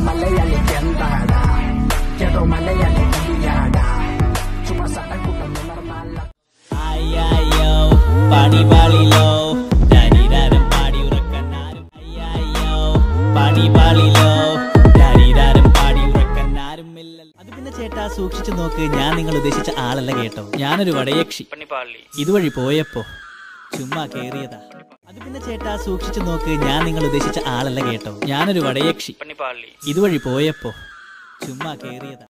മലയാളിക്ക് എന്താടാ ചേട്ടോ മലയാളി കവിയാടാ ചുമ്മാ സട്ടക്കൂട്ടം ഉണർന്നാല അയ്യോ പണി പാളിലോ ശരീരം പാടി ഉറക്കന്നാരും അയ്യോ പണി പാളിലോ ശരീരം പാടി ഉറക്കന്നാരുമില്ല അത് പിന്നെ ചേട്ടാ സൂക്ഷിച്ചു നോക്ക് ഞാൻ നിങ്ങൾ ഉദ്ദേശിച്ച ആളല്ല കേട്ടോ ഞാനൊരു വടയക്ഷി ഇതുവഴി പോയപ്പോ ചുമ്മാ കേറിയതാ അത് പിന്നെ ചേട്ടാ സൂക്ഷിച്ചു നോക്ക് ഞാൻ നിങ്ങൾ ഉദ്ദേശിച്ച ആളല്ല കേട്ടോ ഞാനൊരു വടയക്ഷി ഇതുവഴി പോയപ്പോ ചുമ്മാ കേറിയതാ